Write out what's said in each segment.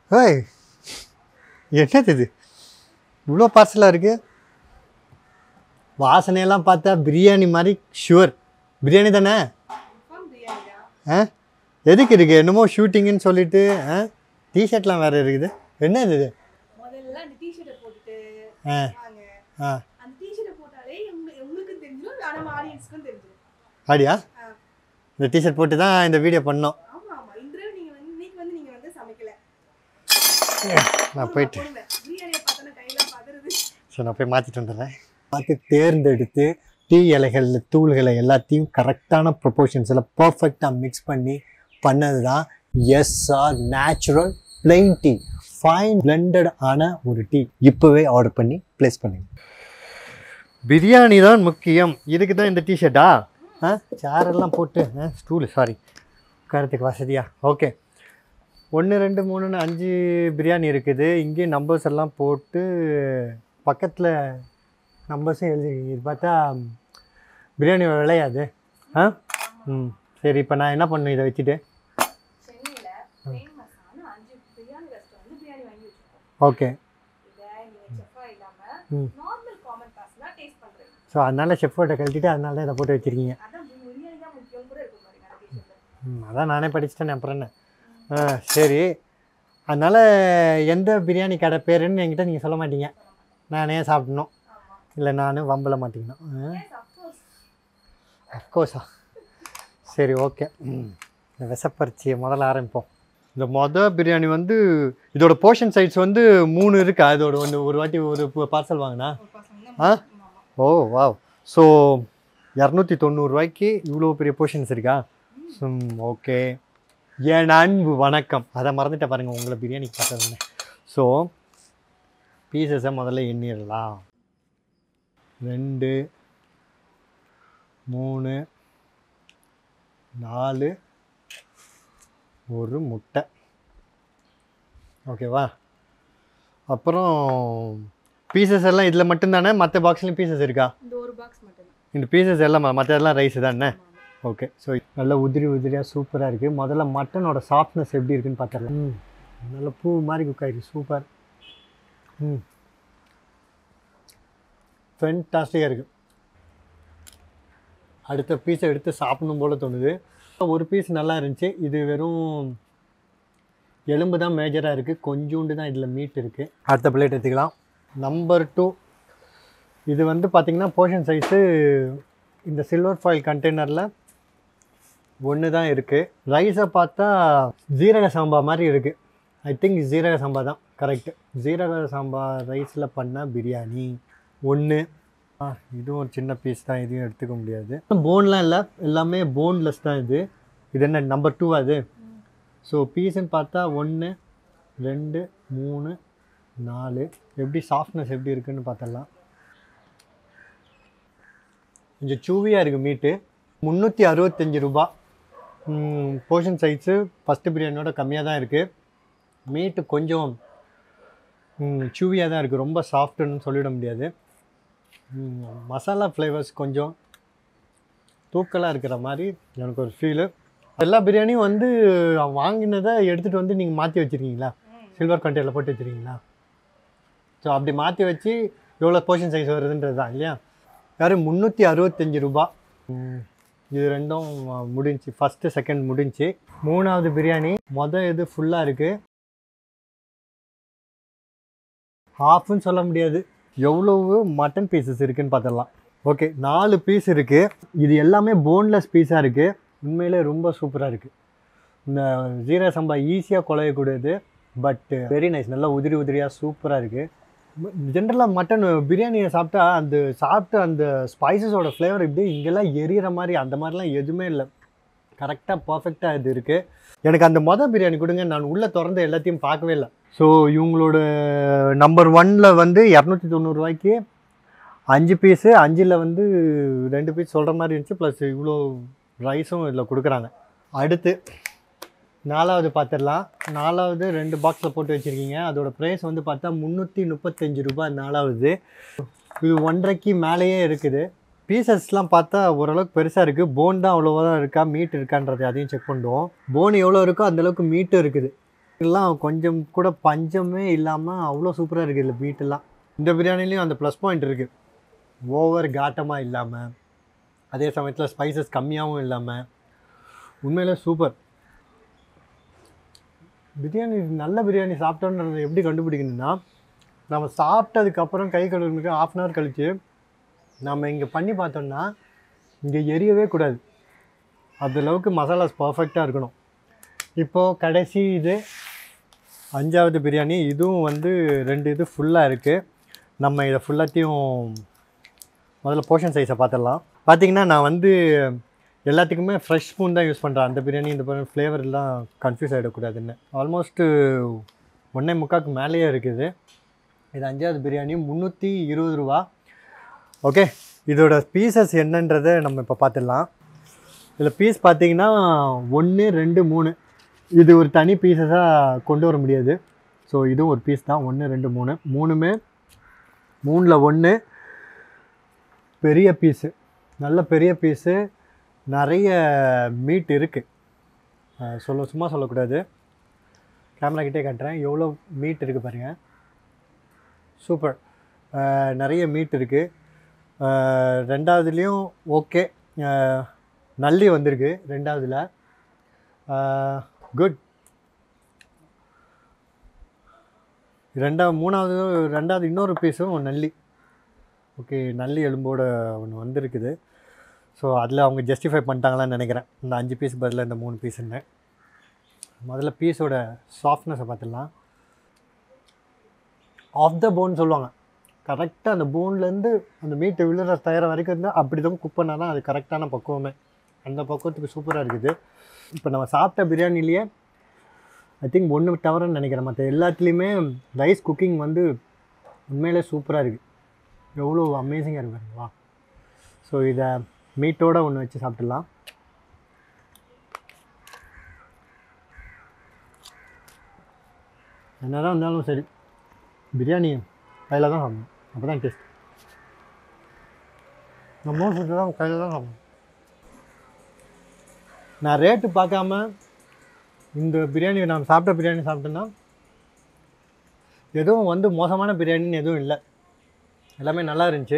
ஏய் என்னது இது இவ்வளோ பார்சலாக இருக்குது வாசனையெல்லாம் பார்த்தா பிரியாணி மாதிரி ஷுவர் பிரியாணி தானே ஆ எதுக்கு இருக்குது என்னமோ ஷூட்டிங்குன்னு சொல்லிட்டு ஆ டிஷர்ட்லாம் வேறு இருக்குது என்ன இது முதல்ல அந்த டிஷர்ட்டை போட்டுட்டு ஆ வாங்க ஆ அந்த டிஷர்ட்டை போட்டாலே உங்க- உங்களுக்கும் தெரிஞ்சிடும் நம்ம ஆடியன்ஸ்க்கும் தெரிஞ்சிடும் அப்படியா ஆ. இந்த டிஷர்ட் போட்டு தான் இந்த வீடியோ பண்ணோம் ஆமா ஆமா இந்த தடவை நீங்க வந்து இன்னைக்கு வந்து நீங்க வந்து சமைக்கல நான் போயிட்டு போடுங்க பிரியாணியை பார்த்தோன்னா கையில பதறுது ஸோ நான் போய் மாற்றிட்டு வந்துடுறேன் பார்த்து தேர்ந்தெடுத்து டீ இலைகள் தூள்களை எல்லாத்தையும் கரெக்டான ப்ரொபோர்ஷன்ஸில் பர்ஃபெக்டாக மிக்ஸ் பண்ணி பண்ணது தான் SR natural plain tea fine blended ஆன ஒரு டீ இப்போவே ஆர்டர் பண்ணி ப்ளேஸ் பண்ணுங்க பிரியாணி தான் முக்கியம் இதுக்கு தான் இந்த டிஷர்ட்டா ஆ சேரெல்லாம் போட்டு ஆ ஸ்டூலு சாரி உட்காரத்துக்கு வசதியா ஓகே ஒன்று ரெண்டு மூணுன்னு அஞ்சு பிரியாணி இருக்குது இங்கே நம்பர்ஸ் எல்லாம் போட்டு பக்கத்தில் நம்பர்ஸும் எழுதிருக்கீங்க இது பார்த்தா பிரியாணி விளையாது ஆ ம் சரி இப்போ நான் என்ன பண்ணணும் இதை வச்சுட்டு சென்னையில ஃபேமஸான அஞ்சு பிரியாணி ரெஸ்டாரண்ட் பிரியாணி வாங்கி வச்சிருக்கோம் ஓகே இதை நீங்க செஃப்பா இல்லாம ம். நார்மல் காமன் பாஸ் தான் டேஸ்ட் பண்றீங்க ஸோ அதனால் ஷெஃபோட்டை கழட்டிட்டு அதனால தான் இதை போட்டு வச்சுருக்கீங்க அதான் பிரியாணி தான் முக்கியம் கூட இருக்கும் பாருங்க அந்த டிஷர்ட்ல ம் அதான் நானே படிச்சிட்டேன் அப்புறம் என்ன ஆ சரி அதனால் எந்த பிரியாணி கடை பேருன்னு என்கிட்ட நீங்கள் சொல்ல மாட்டீங்க நானே சாப்பிடணும் ஆமா இல்லை நானும் வம்பல மாட்டிக்கணும் எஸ் அஃப்கோர்ஸ் அஃப்கோர்ஸா சரி ஓகே ம் இந்த விசப்பரிச்சியை முதல்ல ஆரம்பிப்போம் இந்த மொதல் பிரியாணி வந்து இதோட போர்ஷன் சைஸ் வந்து மூணு இருக்கா இதோட ஒன்று ஒரு வாட்டி ஒரு பார்சல் வாங்கினா ஆ? ஓ வாவ் ஸோ இரநூத்தி தொண்ணூறுரூவாய்க்கு இவ்வளோ பெரிய போர்ஷன்ஸ் இருக்கா ம் ஓகே என் அன்பு வணக்கம் அதை மறந்துட்டேன் பாருங்கள் உங்களை பிரியாணி பார்த்ததுன்னு ஸோ பீசஸை முதல்ல எண்ணிடலாம் ரெண்டு மூணு நாலு ஒரு முட்டை ஓகேவா அப்புறம் பீசஸ் எல்லாம் இதில் மட்டும்தானே மற்ற பாக்ஸ்லையும் பீசஸ் இருக்கா இந்த ஒரு பாக்ஸ் மட்டும் தான் இந்த பீசஸ் எல்லாம் மற்ற எல்லாம் ரைஸ் தானே ஓகே ஸோ நல்லா உதிரி உதிரியாக சூப்பராக இருக்குது முதல்ல மட்டனோட சாஃப்ட்னஸ் எப்படி இருக்குன்னு பார்த்துடலாம் ம் நல்ல பூ மாதிரி குக் ஆயிருக்கு சூப்பர் ம் ஃபென்டாஸ்டிக்காக இருக்குது அடுத்த பீஸை எடுத்து சாப்பிடணும் போல் தோணுது ஒரு பீஸ் நல்லா இருந்துச்சு இது வெறும் எலும்பு தான் மேஜராக இருக்குது கொஞ்சோண்டு தான் இதில் மீட் இருக்குது அடுத்த பிளேட் எடுத்துக்கலாம் நம்பர் டூ இது வந்து பார்த்திங்கன்னா போர்ஷன் சைஸு இந்த சில்வர் ஃபாயில் கண்டெய்னரில் ஒன்று தான் இருக்குது ரைஸை பார்த்தா ஜீரக சாம்பா மாதிரி இருக்குது ஐ திங்க் ஜீரக சாம்பா தான் கரெக்டு ஜீரக சாம்பா ரைஸில் பண்ண பிரியாணி ஒன்று ஆ இதுவும் ஒரு சின்ன பீஸ் தான் இதையும் எடுத்துக்க முடியாது போன்லாம் இல்லை எல்லாமே போன்லெஸ் தான் இது இது என்ன நம்பர் டூ அது ஸோ பீஸ்ன்னு பார்த்தா ஒன்று ரெண்டு மூணு நாலு எப்படி சாஃப்ட்னஸ் எப்படி இருக்குன்னு பார்த்தலாம் கொஞ்சம் சூவியாக இருக்குது மீட்டு முந்நூற்றி அறுபத்தஞ்சி ரூபா போர்ஷன் சைஸு ஃபஸ்ட்டு பிரியாணியோட கம்மியாக தான் இருக்குது மீட்டு கொஞ்சம் சூவியாக தான் இருக்குது ரொம்ப சாஃப்ட்டுன்னு சொல்லிட முடியாது ம், மசாலா ஃப்ளேவர்ஸ் கொஞ்சம் தூக்கலாக இருக்கிற மாதிரி எனக்கு ஒரு ஃபீலு எல்லா பிரியாணியும் வந்து வாங்கினதை எடுத்துகிட்டு வந்து நீங்கள் மாற்றி வச்சுருக்கீங்களா சில்வர் கண்டெய்னரில் போட்டு வச்சுருக்கீங்களா ஸோ அப்படி மாற்றி வச்சு எவ்வளோ போர்ஷன் சைஸ் வருதுன்றது தான் இல்லையா யாரும் முந்நூற்றி அறுபத்தஞ்சி ரூபா ம், இது ரெண்டும் முடிஞ்சு ஃபஸ்ட்டு செகண்ட் முடிஞ்சு மூணாவது பிரியாணி மொதல் இது ஃபுல்லாக இருக்குது ஹாஃப்னு சொல்ல முடியாது எவ்வளவு மட்டன் பீசஸ் இருக்குன்னு பார்த்துடலாம் ஓகே நாலு பீஸ் இருக்குது இது எல்லாமே போன்லெஸ் பீஸாக இருக்குது உண்மையிலே ரொம்ப சூப்பராக இருக்குது இந்த ஜீரக சம்பா ஈஸியாக குலையக்கூடியது பட் வெரி நைஸ் நல்லா உதிரி உதிரியாக சூப்பராக இருக்குது ஜென்ரலாக மட்டன் பிரியாணியை சாப்பிட்டா அந்த சாப்பிட்டு அந்த ஸ்பைசஸோட ஃப்ளேவர் இப்படி இங்கெல்லாம் எரியிற மாதிரி அந்த மாதிரிலாம் எதுவுமே இல்லை கரெக்டாக பர்ஃபெக்டாக இது இருக்குது எனக்கு அந்த மொதல் பிரியாணி கொடுங்க நான் உள்ளே திறந்து எல்லாத்தையும் பார்க்கவே இல்லை ஸோ இவங்களோட நம்பர் ஒன்னில் வந்து இரநூத்தி தொண்ணூறுரூவாய்க்கு அஞ்சு பீஸு அஞ்சில் வந்து ரெண்டு பீஸ் சொல்கிற மாதிரி இருந்துச்சு ப்ளஸ் இவ்வளோ ரைஸும் இதில் கொடுக்குறாங்க அடுத்து நாலாவது பார்த்துடலாம் நாலாவது ரெண்டு பாக்ஸில் போட்டு வச்சுருக்கீங்க அதோட ப்ரைஸ் வந்து பார்த்தா முந்நூற்றி முப்பத்தஞ்சு ரூபாய் நாலாவது இது ஒன்றரைக்கு மேலேயே இருக்குது பீசஸ்லாம் பார்த்தா ஓரளவுக்கு பெருசாக இருக்குது போன் தான் அவ்வளோவா தான் இருக்கா மீட் இருக்கான்றது அதையும் செக் பண்ணுவோம் போன் எவ்வளோ இருக்கோ அந்தளவுக்கு மீட்டும் இருக்குது எல்லாம் கொஞ்சம் கூட பஞ்சமே இல்லாமல் அவ்வளோ சூப்பராக இருக்குது இல்லை மீட்டெல்லாம் இந்த பிரியாணிலையும் அந்த ப்ளஸ் பாயிண்ட் இருக்குது ஓவர் காட்டமாக இல்லாமல் அதே சமயத்தில் ஸ்பைசஸ் கம்மியாகவும் இல்லாமல் உண்மையிலே சூப்பர் பிரியாணி நல்ல பிரியாணி சாப்பிட்டோன்றதை எப்படி கண்டுபிடிக்கணும்னா நம்ம சாப்பிட்டதுக்கப்புறம் கை கழுவுறதுக்கு ஆஃப் அன் ஹவர் கழித்து நம்ம இங்கே பண்ணி பார்த்தோம்னா இங்கே எரியவே கூடாது அந்த அளவுக்கு மசாலாஸ் பர்ஃபெக்டாக இருக்கணும் இப்போது கடைசி இது அஞ்சாவது பிரியாணி இதுவும் வந்து ரெண்டு இது ஃபுல்லாக இருக்குது நம்ம இதை ஃபுல்லாத்தையும் முதல்ல போர்ஷன் சைஸை பார்த்துடலாம் பார்த்தீங்கன்னா நான் வந்து எல்லாத்துக்குமே ஃப்ரெஷ் ஸ்பூன் தான் யூஸ் பண்ணுறேன் அந்த பிரியாணி இந்த ஃப்ளேவர்லாம் கன்ஃபியூஸ் ஆகிடக்கூடாதுன்னு ஆல்மோஸ்ட்டு ஒன்றே முக்காக்கு மேலேயே இருக்குது இது அஞ்சாவது பிரியாணி முந்நூற்றி இருபது ரூபா ஓகே இதோட பீசஸ் என்னன்றதை நம்ம இப்போ பார்த்துடலாம் இதில் பீஸ் பார்த்தீங்கன்னா ஒன்று ரெண்டு மூணு இது ஒரு தனி பீசஸாக கொண்டு வர முடியாது ஸோ இதுவும் ஒரு பீஸ் தான் ஒன்று ரெண்டு மூணு மூணுமே மூணில் ஒன்று பெரிய பீஸு நல்ல பெரிய பீஸு நிறைய மீட் இருக்குது சொல்ல சும்மா சொல்லக்கூடாது கேமரா கிட்டே காட்டுறேன் எவ்வளோ மீட் இருக்குது பாருங்கள் சூப்பர் நிறைய மீட் இருக்குது ரெண்டாவதுலேயும் ஓகே நல்லி வந்திருக்கு ரெண்டாவதுல குட் ரெண்டாவது மூணாவது ரெண்டாவது இன்னொரு பீஸும் நல்லி ஓகே நல்லி எலும்போட ஒன்று வந்திருக்குது ஸோ அதில் அவங்க ஜஸ்டிஃபை பண்ணிட்டாங்களான்னு நினைக்கிறேன் இந்த அஞ்சு பீஸ் பதிலாக இந்த மூணு பீஸுன்னு முதல்ல பீஸோட சாஃப்ட்னஸை பார்த்துடலாம் ஆஃப் த போன் சொல்லுவாங்க கரெக்டாக அந்த போன்லேருந்து அந்த மீட்டு விழுற தயார வரைக்கும் இருந்தால் அப்படி தான் குக் பண்ணால் தான் அது கரெக்டான பக்குவமே அந்த பக்குவத்துக்கு சூப்பராக இருக்குது இப்போ நம்ம சாப்பிட்ட பிரியாணிலேயே ஐ திங்க் ஒன்று தவறுன்னு நினைக்கிறேன் மற்ற எல்லாத்துலேயுமே ரைஸ் குக்கிங் வந்து உண்மையிலே சூப்பராக இருக்குது எவ்வளோ அமேசிங்காக இருக்கு பாருங்களா ஸோ இதை மீட்டோட ஒன்று வச்சு சாப்பிட்டுடலாம் என்னதான் இருந்தாலும் சரி பிரியாணி கையில் தான் சாப்பிடணும் அப்போ தான் டேஸ்ட் நம்ம மோஸ்ட் ஃபுட்டு தான் கையில் தான் சாப்பிடணும் நான் ரேட்டு பார்க்காம இந்த பிரியாணி நான் சாப்பிட்ட பிரியாணி சாப்பிட்டேன்னா எதுவும் வந்து மோசமான பிரியாணின்னு எதுவும் இல்லை எல்லாமே நல்லா இருந்துச்சு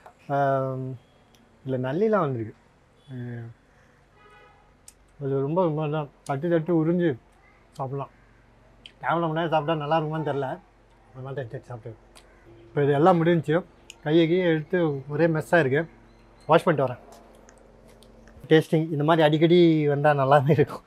இல்லை நல்லிலாம் வந்திருக்கு அஹ் அது ரொம்ப ரொம்ப தான் தட்டு தட்டு உறிஞ்சு சாப்பிட்லாம் கேமரா முன்னாடி சாப்பிட்டா நல்லா இருக்குமான்னு தெரில ஒரு மாதிரி தட்டு சாப்பிட்டு இப்போ இது எல்லாம் முடிஞ்சுச்சு கையை கையை எடுத்து ஒரே மெஸ்ஸாக இருக்குது வாஷ் பண்ணிட்டு வரேன் டேஸ்டிங் இந்த மாதிரி அடிக்கடி வந்தால் நல்லாவே இருக்கும்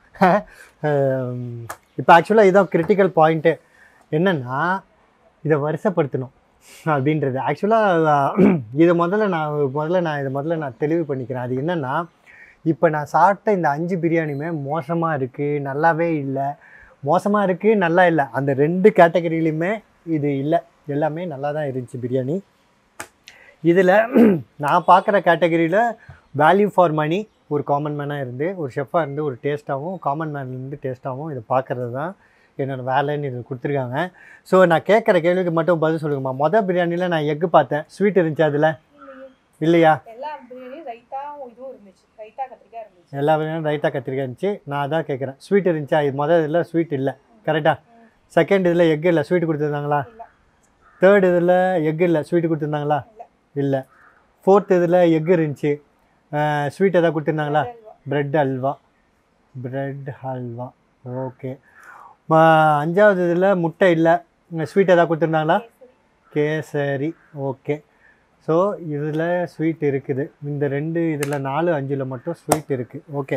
இப்போ ஆக்சுவலாக இதான் கிரிட்டிக்கல் பாயிண்ட்டு என்னென்னா இதை வருஷப்படுத்தணும் அப்படின்றது ஆக்சுவலாக இதை முதல்ல நான் முதல்ல நான் இதை முதல்ல நான் தெளிவு பண்ணிக்கிறேன் அது என்னென்னா இப்போ நான் சாப்பிட்ட இந்த அஞ்சு பிரியாணியுமே மோசமாக இருக்குது நல்லாவே இல்லை மோசமாக இருக்குது நல்லா இல்லை அந்த ரெண்டு கேட்டகரியிலையுமே இது இல்லை எல்லாமே நல்லா தான் இருந்துச்சு பிரியாணி இதில் நான் பார்க்குற கேட்டகரியில் வேல்யூ ஃபார் மணி ஒரு காமன் மேனாக இருந்து ஒரு ஷெஃபாக இருந்து ஒரு டேஸ்ட்டாகவும் காமன் மேன்லேருந்து டேஸ்ட்டாகவும் இதை பார்க்குறது தான் என்னோடய வேலைன்னு இது கொடுத்துருக்காங்க ஸோ நான் கேட்குற கேள்விக்கு மட்டும் பதில் சொல்லுங்கம்மா மொதல் பிரியாணியில் நான் எக்கு பார்த்தேன் ஸ்வீட் இருந்துச்சு அதில் இல்லையா எல்லா பிரியாணியும் ரைத்தாவும் இதுவும் இருந்துச்சு ரைத்தா கத்திரிக்காய் இருந்துச்சு எல்லா பிரியாணியும் ரைத்தா கத்திரிக்காய் இருந்துச்சு நான் அதான் கேட்குறேன் ஸ்வீட் இருந்துச்சா இது மொதல் இதில் ஸ்வீட் இல்லை கரெக்டாக செகண்ட் இதில் எக் இல்லை ஸ்வீட் கொடுத்துருந்தாங்களா இல்ல தேர்ட் இதில் எக் இல்லை ஸ்வீட் கொடுத்துருந்தாங்களா இல்லை ஃபோர்த் இதில் எக் இருந்துச்சு ஸ்வீட் எதாவது கொடுத்துருந்தாங்களா halwa. Bread halwa bread halwa okay அஞ்சாவது இதில் முட்டை இல்லை ஸ்வீட் எதாவது கொடுத்துருந்தாங்களா கேசரி. கேசரி ஓகே ஸோ இதில் ஸ்வீட் இருக்குது இந்த ரெண்டு இதில் நாலு அஞ்சில் மட்டும் ஸ்வீட் இருக்குது ஓகே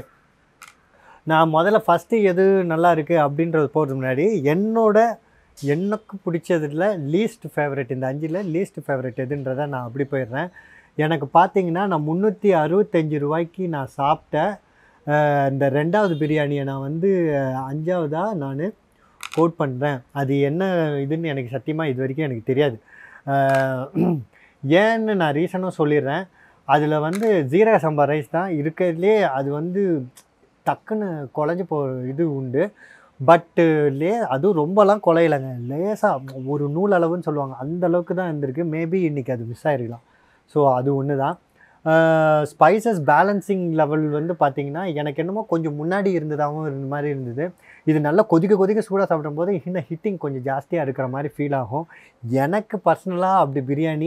நான் முதல்ல ஃபஸ்ட்டு எது நல்லா இருக்குது அப்படின்றது போகிறதுக்கு முன்னாடி என்னோட எனக்கு பிடிச்சதுல லீஸ்ட் ஃபேவரட் இந்த அஞ்சில் லீஸ்ட் ஃபேவரட் எதுன்றதை நான் அப்படி போயிடுறேன் எனக்கு பார்த்தீங்கன்னா நான் முந்நூற்றி அறுபத்தஞ்சு ரூபாய்க்கு நான் சாப்பிட்ட அஹ், இந்த ரெண்டாவது பிரியாணியை நான் வந்து அஹ், அஞ்சாவதாக நான் கோட் பண்ணுறேன் அது என்ன இதுன்னு எனக்கு சத்தியமாக இது வரைக்கும் எனக்கு தெரியாது அஹ், ஏன்னு நான் ரீசனும் சொல்லிடுறேன் அதில் வந்து ஜீரக சம்பா ரைஸ் தான் இருக்கிறதுலே அது வந்து டக்குன்னு குழஞ்சி போ இது உண்டு பட்டு லே அதுவும் ரொம்பலாம் குலையலைங்க லேசாக ஒரு நூல் அளவுன்னு சொல்லுவாங்க அந்த அளவுக்கு தான் இருந்திருக்கு மேபி இன்றைக்கி அது மிஸ் ஆகிருக்கலாம் ஸோ அது ஒன்று தான் ஸ்பைசஸ் பேலன்சிங் லெவல் வந்து பார்த்திங்கன்னா எனக்கு என்னமோ கொஞ்சம் முன்னாடி இருந்ததாகவும் இருந்த மாதிரி இருந்தது இது நல்லா கொதிக்க கொதிக்க சூடாக சாப்பிடும்போது இன்னும் ஹிட்டிங் கொஞ்சம் ஜாஸ்தியாக இருக்கிற மாதிரி ஃபீல் ஆகும் எனக்கு பர்சனலாக அப்படி பிரியாணி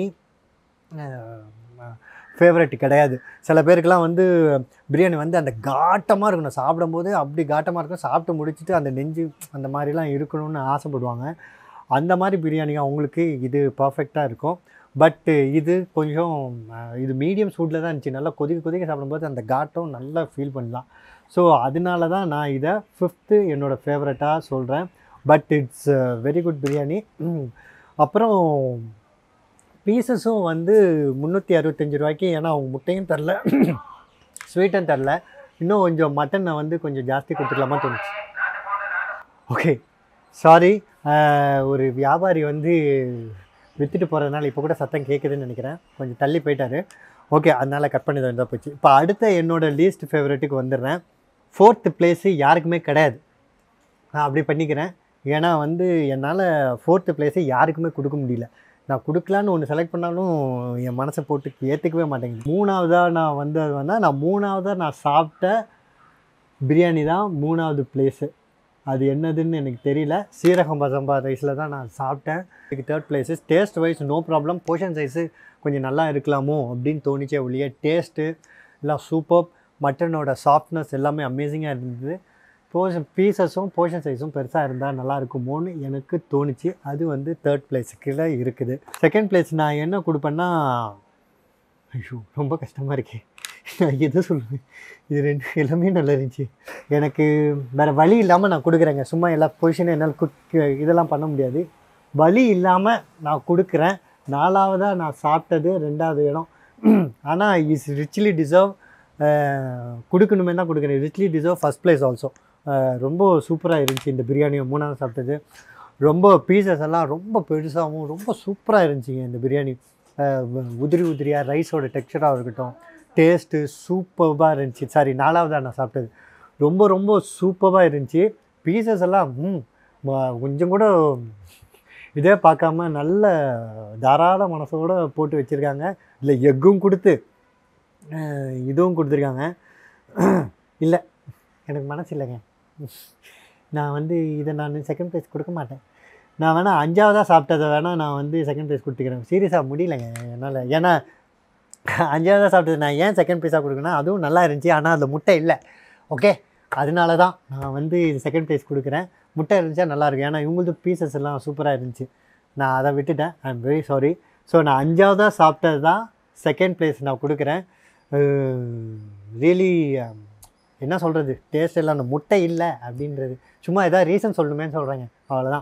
ஃபேவரட் கிடையாது சில பேருக்குலாம் வந்து பிரியாணி வந்து அந்த காட்டமாக இருக்கணும் சாப்பிடும்போது அப்படி காட்டமாக இருக்கும் சாப்பிட்டு முடிச்சுட்டு அந்த நெஞ்சு அந்த மாதிரிலாம் இருக்கணும்னு ஆசைப்படுவாங்க அந்த மாதிரி பிரியாணி அவங்களுக்கு இது பர்ஃபெக்டாக இருக்கும் பட்டு இது கொஞ்சம் அஹ், இது மீடியம் சூடில் தான் இருந்துச்சு நல்லா கொதிக்க கொதிக்க சாப்பிடும்போது அந்த காட்டம் நல்லா ஃபீல் பண்ணலாம் ஸோ அதனால தான் நான் இதை ஃபிஃப்த்து என்னோடய ஃபேவரட்டாக சொல்கிறேன் but it's very good biryani ம். அப்புறம் பீசஸும் வந்து முந்நூற்றி அறுபத்தஞ்சு ரூபாய்க்கு ஏன்னா அவங்க முட்டையும் தரல ஸ்வீட்டும் தரல இன்னும் கொஞ்சம் மட்டனை வந்து கொஞ்சம் ஜாஸ்தி கொடுத்துக்கலாமா தோணுச்சு ஓகே சாரி ஒரு வியாபாரி வந்து விற்றுட்டு போகிறதுனால இப்போ கூட சத்தம் கேட்குதுன்னு நினைக்கிறேன் கொஞ்சம் தள்ளி போயிட்டாரு ஓகே அதனால் கட் பண்ணி தான் போச்சு இப்போ அடுத்த என்னோட லீஸ்ட் ஃபேவரட்டுக்கு வந்துடுறேன் ஃபோர்த்து பிளேஸு யாருக்குமே கிடையாது நான் அப்படி பண்ணிக்கிறேன் ஏன்னா வந்து என்னால் ஃபோர்த்து பிளேஸை யாருக்குமே கொடுக்க முடியல நான் கொடுக்கலான்னு ஒன்று செலக்ட் பண்ணாலும் என் மனசை போட்டு ஏற்றுக்கவே மாட்டேங்குது மூணாவதாக நான் வந்தது வந்தால் நான் மூணாவதாக நான் சாப்பிட்ட பிரியாணி தான் மூணாவது பிளேஸு அது என்னதுன்னு எனக்கு தெரியல சீரகம் பசம்பா ரைஸில் தான் நான் சாப்பிட்டேன் இதுக்கு third place taste wise no problem portion size கொஞ்சம் நல்லா இருக்கலாமோ அப்படின்னு தோணிச்சே ஒழிய டேஸ்ட்டு எல்லாம் சூப்பர் மட்டனோட சாஃப்ட்னஸ் எல்லாமே அமேசிங்காக இருந்தது போர்ஷன் பீசஸும் போர்ஷன் சைஸும் பெருசாக இருந்தால் நல்லா இருக்குமோன்னு எனக்கு தோணுச்சு அது வந்து தேர்ட் பிளேஸுக்குள்ள இருக்குது செகண்ட் பிளேஸ் நான் என்ன கொடுப்பேன்னா ஐயோ ரொம்ப கஷ்டமாக இருக்கே நான் எதை சொல்லுவேன் இது ரெண்டு எல்லாமே நல்லா இருந்துச்சு எனக்கு வேறு வழி இல்லாமல் நான் கொடுக்குறேங்க சும்மா எல்லா பொசிஷனும் என்னால் குக் இதெல்லாம் பண்ண முடியாது வழி இல்லாமல் நான் கொடுக்குறேன் நாலாவதாக நான் சாப்பிட்டது ரெண்டாவது இடம் ஆனால் இஸ் ரிச்லி டிசர்வ் கொடுக்கணுமே தான் கொடுக்குறேன் richly deserve first place also ரொம்ப சூப்பராக இருந்துச்சு இந்த பிரியாணியை மூணாவது சாப்பிட்டது ரொம்ப பீசஸ் எல்லாம் ரொம்ப பெருசாகவும் ரொம்ப சூப்பராக இருந்துச்சுங்க இந்த பிரியாணி அஹ் உ- உதிரி உதிரியாக ரைஸோட டெக்ஸ்சராக இருக்கட்டும் டேஸ்ட்டு சூப்பராக இருந்துச்சு சாரி நாலாவதாக நான் சாப்பிட்டது ரொம்ப ரொம்ப சூப்பராக இருந்துச்சு பீசஸ் எல்லாம் ம் ம- கொஞ்சம் கூட இதே பார்க்காம நல்ல தாராள மனசோட போட்டு வச்சுருக்காங்க இல்லை எக்கும் கொடுத்து அஹ் இதுவும் கொடுத்துருக்காங்க இல்லை எனக்கு மனசு இல்லைங்க நான் வந்து இதை நான் செகண்ட் ப்ரைஸ் கொடுக்க மாட்டேன் நான் வேணால் அஞ்சாவதாக சாப்பிட்டதை வேணால் நான் வந்து செகண்ட் ப்ரைஸ் கொடுத்துக்கிறேன் சீரியஸாக முடியலைங்க என்னால் ஏன்னா அஞ்சாவதாக சாப்பிட்டது நான் ஏன் செகண்ட் ப்ரைஸாக கொடுக்கணும் அதுவும் நல்லா இருந்துச்சு ஆனால் அதில் முட்டை இல்லை ஓகே அதனால தான் நான் வந்து இது செகண்ட் ப்ரைஸ் கொடுக்குறேன் முட்டை இருந்துச்சா நல்லா இருக்கும் ஏன்னா இவங்களது பீசஸ் எல்லாம் சூப்பராக இருந்துச்சு நான் அதை விட்டுட்டேன் I am very sorry so நான் அஞ்சாவதாக சாப்பிட்டது தான் செகண்ட் ப்ளேஸ் நான் கொடுக்குறேன் ரியலி என்ன சொல்கிறது டேஸ்ட் எல்லாம் அந்த முட்டை இல்லை அப்படின்றது சும்மா ஏதாவது ரீசன் சொல்லணுமேன்னு சொல்கிறாங்க அவ்வளோதான்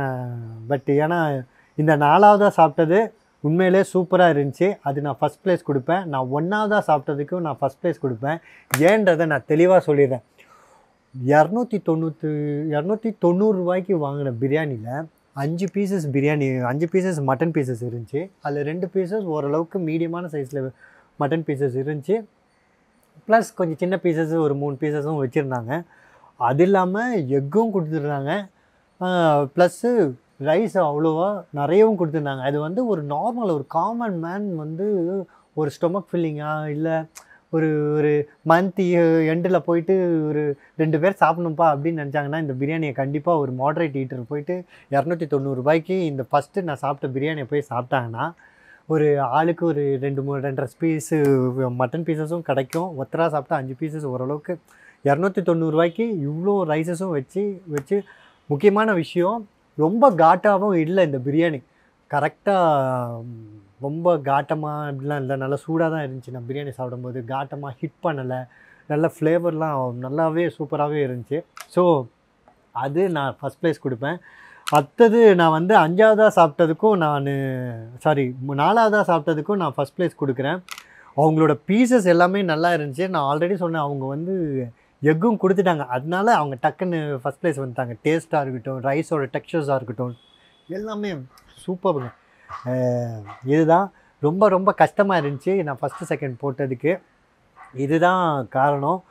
பட் ஏன்னா இந்த நாலாவதாக சாப்பிட்டது உண்மையிலே சூப்பராக இருந்துச்சு அது நான் ஃபஸ்ட் ப்ளேஸ் கொடுப்பேன் நான் ஒன்றாவதாக சாப்பிட்டதுக்கும் நான் ஃபஸ்ட் ப்ளேஸ் கொடுப்பேன் ஏன்றதை நான் தெளிவாக சொல்லிடுறேன் இரநூத்தி தொண்ணூற்றி இரநூத்தி தொண்ணூறு ரூபாய்க்கு வாங்கின பிரியாணியில் அஞ்சு பீசஸ் பிரியாணி அஞ்சு பீசஸ் மட்டன் பீசஸ் இருந்துச்சு அதில் ரெண்டு பீசஸ் ஓரளவுக்கு மீடியமான சைஸில் மட்டன் பீசஸ் இருந்துச்சு ப்ளஸ் கொஞ்சம் சின்ன பீசஸ் ஒரு மூணு பீசஸும் வச்சுருந்தாங்க அது இல்லாமல் எக்கும் கொடுத்துருந்தாங்க ப்ளஸ்ஸு ரைஸ் அவ்வளோவா நிறையவும் கொடுத்துருந்தாங்க அது வந்து ஒரு நார்மல் ஒரு காமன் மேன் வந்து ஒரு ஸ்டொமக் ஃபில்லிங்காக இல்லை ஒரு ஒரு மந்த் எண்டில் போயிட்டு ஒரு ரெண்டு பேர் சாப்பிடணும்ப்பா அப்படின்னு நினச்சாங்கன்னா இந்த பிரியாணியை கண்டிப்பாக ஒரு மாடரேட் ஈட்டர் போயிட்டு இரநூத்தி தொண்ணூறுபாய்க்கு இந்த ஃபஸ்ட்டு நான் சாப்பிட்ட பிரியாணியை போய் சாப்பிட்டாங்கன்னா ஒரு ஆளுக்கு ஒரு ரெண்டு மூணு ரெண்டரை பீஸு மட்டன் பீசஸும் கிடைக்கும் ஒத்தரா சாப்பிட்டா அஞ்சு பீசஸ் ஓரளவுக்கு இரநூத்தி தொண்ணூறுரூவாய்க்கு இவ்வளோ ரைஸஸும் வச்சு வச்சு முக்கியமான விஷயம் ரொம்ப காட்டாகவும் இல்லை இந்த பிரியாணி கரெக்டாக ரொம்ப காட்டமாக இப்படிலாம் இல்லை நல்லா சூடாக தான் இருந்துச்சு நான் பிரியாணி சாப்பிடும்போது காட்டமாக ஹிட் பண்ணலை நல்ல ஃப்ளேவர்லாம் நல்லாவே சூப்பராகவே இருந்துச்சு ஸோ அது நான் ஃபஸ்ட் ப்ளேஸ் கொடுப்பேன் அடுத்தது நான் வந்து அஞ்சாவதாக சாப்பிட்டதுக்கும் நான் சாரி நாலாவதாக சாப்பிட்டதுக்கும் நான் ஃபஸ்ட் ப்ளேஸ் கொடுக்குறேன் அவங்களோட பீசஸ் எல்லாமே நல்லா இருந்துச்சு நான் ஆல்ரெடி சொன்னேன் அவங்க வந்து எக்கும் கொடுத்துட்டாங்க அதனால அவங்க டக்குன்னு ஃபஸ்ட் ப்ளேஸ் வந்துட்டாங்க டேஸ்ட்டாக இருக்கட்டும் ரைஸோட டெக்ஸ்சர்ஸாக இருக்கட்டும் எல்லாமே சூப்பருங்க அஹ் இதுதான் ரொம்ப ரொம்ப கஷ்டமாக இருந்துச்சு நான் ஃபஸ்ட்டு செகண்ட் போட்டதுக்கு இதுதான் காரணம்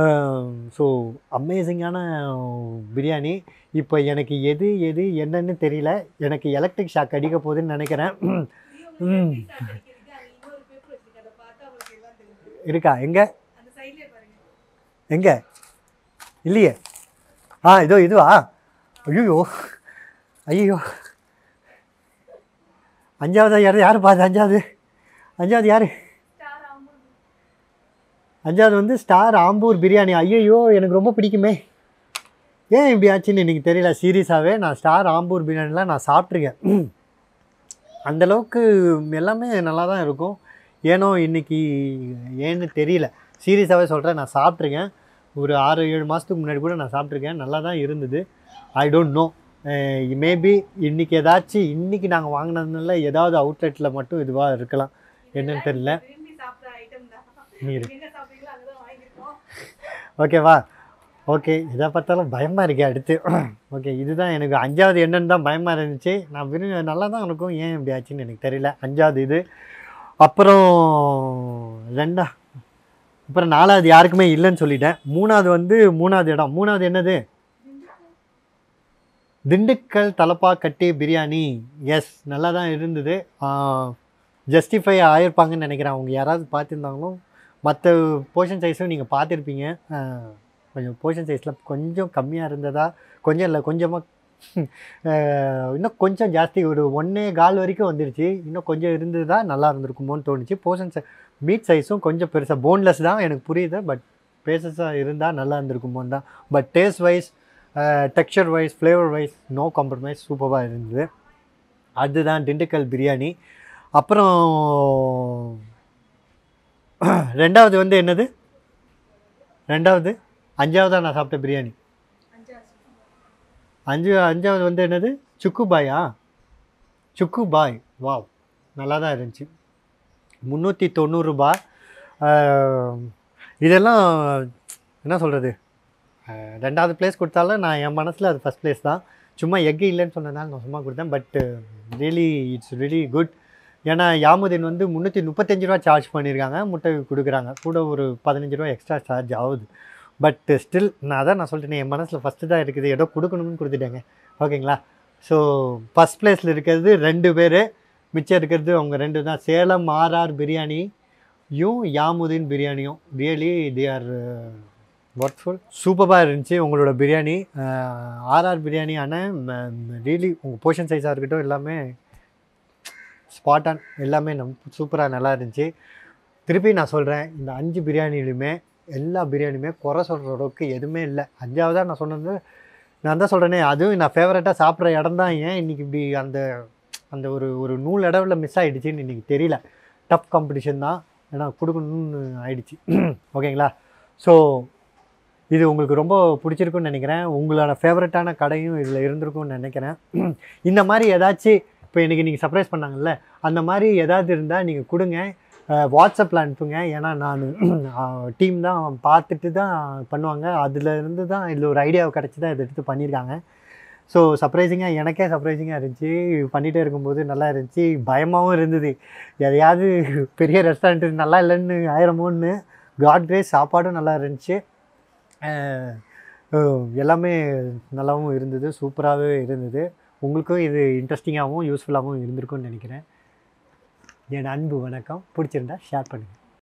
ஸோ அமேசிங்கான பிரியாணி இப்போ எனக்கு எது எது என்னன்னு தெரியல எனக்கு எலக்ட்ரிக் ஷாக் அடிக்க போகுதுன்னு நினைக்கிறேன் ம். இருக்கா எங்கே அந்த சைட்லயே பாருங்க எங்கே இல்லையே ஆ இதோ இதுவா ஐயோ ஐயோ அஞ்சாவது யார் யார் பார்த்து அஞ்சாவது அஞ்சாவது யார் ஸ்டார் ஆம்பூர் அஞ்சாவது வந்து ஸ்டார் ஆம்பூர் பிரியாணி ஐயோ எனக்கு ரொம்ப பிடிக்குமே ஏன் இப்படி ஆச்சுன்னு எனக்கு தெரியல சீரியஸாகவே நான் ஸ்டார் ஆம்பூர் பிரியாணிலாம் நான் சாப்பிட்ருக்கேன் அந்தளவுக்கு எல்லாமே நல்லா தான் இருக்கும் ஏனோ இன்னைக்கு ஏன்னு தெரியல சீரியஸாகவே சொல்கிறேன் நான் சாப்பிட்ருக்கேன் ஒரு ஆறு ஏழு மாதத்துக்கு முன்னாடி கூட நான் சாப்பிட்ருக்கேன் நல்லா தான் இருந்தது ஐ டோன்ட் நோ மேபி இன்னைக்கு ஏதாச்சும் இன்னைக்கு நாங்கள் வாங்கினதுனால ஏதாவது அவுட்லெட்டில் மட்டும் இதுவாக இருக்கலாம் என்னன்னு தெரியல விரும்பி சாப்பிட்ற ஐட்டம் தான் இரு எங்க சாப்பிட்டீங்களோ அங்கதான் வாங்கிருக்கோம் ஓகேவா ஓகே எதை பார்த்தாலும் பயமாக இருக்கே அடுத்து ஓகே இதுதான் எனக்கு அஞ்சாவது என்னன்னு தான் பயமாக இருந்துச்சு நான் விரும்பி நல்லா தான் இருக்கும் ஏன் இப்படி ஆச்சுன்னு எனக்கு தெரியல அஞ்சாவது இது அப்புறம் ரெண்டா அப்புறம் நாலாவது யாருக்குமே இல்லைன்னு சொல்லிட்டேன் மூணாவது வந்து மூணாவது இடம் மூணாவது என்னது திண்டுக்கல் தலப்பா கட்டி பிரியாணி எஸ் நல்லா தான் இருந்தது ஜஸ்டிஃபை ஆயிருப்பாங்கன்னு நினைக்கிறேன் அவங்க யாராவது பார்த்துருந்தாங்களும் மற்ற போர்ஷன் சைஸும் நீங்கள் பார்த்துருப்பீங்க ஆஹ், கொஞ்சம் போர்ஷன் சைஸில் கொஞ்சம் கம்மியாக இருந்ததா கொஞ்சம் இல்லை கொஞ்சமாக இன்னும் கொஞ்சம் ஜாஸ்தி ஒரு ஒன்றே கால் வரைக்கும் வந்துருச்சு இன்னும் கொஞ்சம் இருந்ததா நல்லா இருந்திருக்குமோன்னு தோணுச்சு போர்ஷன் மீட் சைஸும் கொஞ்சம் பெருசாக போன்லெஸ் தான் எனக்கு புரியுது பட் பேசஸாக இருந்தால் நல்லா இருந்திருக்குமோன்னு தான் but taste wise texture wise flavour wise no compromise சூப்பராக இருந்தது அதுதான் திண்டுக்கல் பிரியாணி அப்புறம் ரெண்டாவது வந்து என்னது ரெண்டாவது அஞ்சாவதா நான் சாப்பிட்ட பிரியாணி அஞ்சாவது அஞ்சு அஞ்சாவது வந்து என்னது சுக்கு பாயா சுக்கு பாய் வாவ் நல்லா தான் இருந்துச்சு முந்நூற்றி தொண்ணூறுரூபா இதெல்லாம் என்ன சொல்கிறது ரெண்டாவது பிளேஸ் கொடுத்தாலும் நான் என் மனசில் அது ஃபஸ்ட் பிளேஸ் தான் சும்மா எக்கு இல்லைன்னு சொன்னதால நான் சும்மா கொடுத்தேன் but really it's really good ஏன்னா யாமுதீன் வந்து முந்நூற்றி முப்பத்தஞ்சு ரூபா சார்ஜ் பண்ணியிருக்காங்க முட்டை கொடுக்குறாங்க கூட ஒரு பதினஞ்சு ரூபா எக்ஸ்ட்ரா சார்ஜ் ஆகுது பட் ஸ்டில் நான் அதான் நான் சொல்லிட்டேன் என் மனசில் ஃபஸ்ட்டு தான் இருக்குது ஏதோ கொடுக்கணும்னு கொடுத்துட்டேங்க ஓகேங்களா ஸோ ஃபஸ்ட் பிளேஸில் இருக்கிறது ரெண்டு பேர் மிச்சம் இருக்கிறது அவங்க ரெண்டு தான் சேலம் ஆர்ஆர் பிரியாணியும் யாமுதீன் பிரியாணியும் ரியலி தே ஆர் ஒர்க்ஃபுல் சூப்பராக இருந்துச்சு உங்களோட பிரியாணி ஆர்ஆர் பிரியாணி ஆனால் ரியலி உங்கள் போர்ஷன் சைஸாக இருக்கட்டும் எல்லாமே ஸ்பாட் ஆன் எல்லாமே நம் சூப்பராக நல்லா இருந்துச்சு திருப்பி நான் சொல்கிறேன் இந்த அஞ்சு பிரியாணிலையுமே எல்லா பிரியாணியுமே குறை சொல்கிற அளவுக்கு எதுவுமே இல்லை அஞ்சாவதாக நான் சொன்னது நான் தான் சொல்கிறேனே அதுவும் நான் ஃபேவரட்டாக சாப்பிட்ற இடம் தான் ஏன் இன்றைக்கி இப்படி அந்த அந்த ஒரு ஒரு நூல் இடவுல மிஸ் ஆகிடுச்சின்னு இன்றைக்கி தெரியல டஃப் காம்படிஷன் தான் ஏன்னா கொடுக்கணும்னு ஆயிடுச்சு ஓகேங்களா ஸோ இது உங்களுக்கு ரொம்ப பிடிச்சிருக்குன்னு நினைக்கிறேன் உங்களோட ஃபேவரட்டான கடையும் இதில் இருந்திருக்கும்னு நினைக்கிறேன் இந்த மாதிரி ஏதாச்சும் இப்போ எனக்கு நீங்கள் சர்ப்ரைஸ் பண்ணாங்கல்ல அந்த மாதிரி ஏதாவது இருந்தால் நீங்கள் கொடுங்க வாட்ஸ்அப்பில் அனுப்புங்க ஏன்னா நான் டீம் தான் பார்த்துட்டு தான் பண்ணுவாங்க அதில் இருந்து தான் இதில் ஒரு ஐடியா கிடச்சி தான் இதை எடுத்து பண்ணியிருக்காங்க ஸோ சர்ப்ரைசிங்காக எனக்கே சர்ப்ரைசிங்காக இருந்துச்சு பண்ணிகிட்டே இருக்கும்போது நல்லா இருந்துச்சு பயமாகவும் இருந்தது எதையாவது பெரிய ரெஸ்டாரண்ட் நல்லா இல்லைன்னு ஆயிரமோன்னு காட் கிரேஸ் சாப்பாடும் நல்லா இருந்துச்சு அஹ் அஹ் எல்லாமே நல்லாவும் இருந்தது சூப்பராகவே இருந்தது உங்களுக்கும் இது இன்ட்ரெஸ்டிங்காகவும் யூஸ்ஃபுல்லாகவும் இருந்திருக்கும்னு நினைக்கிறேன் என் அன்பு வணக்கம் பிடிச்சிருந்தா ஷேர் பண்ணுங்கள்